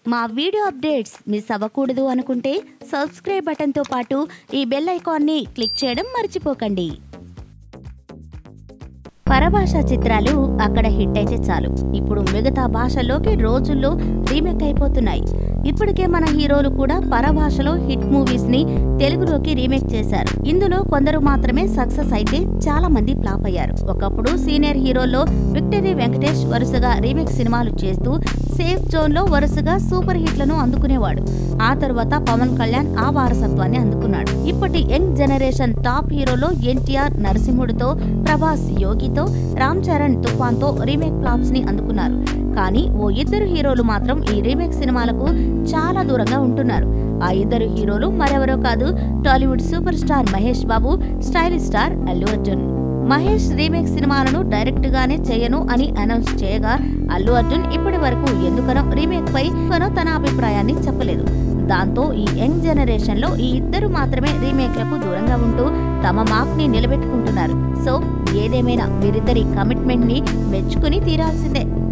మా video updates miss అవ్వకూడదు అనుకుంటే సబ్స్క్రైబ్ బటన్తో పాటు ఈ బెల్ ఐకాన్ని క్లిక్ చేయడం మర్చిపోకండి పరభాష చిత్రాలు అక్కడ హిట్ అయితే చాలు ఇప్పుడు మిగతా భాషల్లోకి రోజుల్లో రీమేక్ అయిపోతున్నాయి ఇప్పటికే మన హీరోలు కూడా పరభాషలో హిట్ మూవీస్ ని తెలుగులోకి రీమేక్ చేశారు ఇందులో కొందరు మాత్రమే సక్సెస్ అయితే చాలా మంది ఫ్లాప్ అయ్యారు ఒకప్పుడు సీనియర్ హీరోల్లో విక్టరీ వెంకటేష్ వరుసగా రీమేక్ సినిమాలు చేస్తూ సేఫ్ జోన్ లో వరుసగా సూపర్ హిట్లను అందుకునేవాడు ఆ తర్వాత పవన్ కళ్యాణ్ ఆ వారసత్వాన్ని అందుకున్నాడు ఇప్పటి యంగ్ జనరేషన్ టాప్ హీరోలో ఎన్టీఆర్ నరసింహుడితో ప్రభాస్ యోగితో రామ్ చరణ్ తుఫాన్తో రీమేక్ ఫ్లాప్స్ ని అందుకున్నారు కానీ ఓ ఇద్దరు హీరోలు మాత్రం ఈ రీమేక్ సినిమాలకు చాలా దూరంగా ఉంటున్నారు ఆ ఇద్దరు హీరోలు మరెవరో కాదు Tollywood super star Mahesh Babu stylish star Allu Arjun Mahesh remake సినిమాలను డైరెక్ట్ గానే చేయను అని అనౌన్స్ చేయగా అల్లు అర్జున్ ఇప్పటి వరకు ఎందుకనో రీమేక్ పై కనో తన అభిప్రాయాన్ని చెప్పలేదు దాంతో ఈ యంగ్ జనరేషన్ లో ఈ ఇద్దరు మాత్రమే రీమేక్లకు దూరంగా ఉంటూ తమ మార్క్ ని నిలబెట్టుకుంటున్నారు సో ఏదేమైనా వీరిద్దరి కమిట్మెంట్ ని మెచ్చుకుని తీరాల్సిందే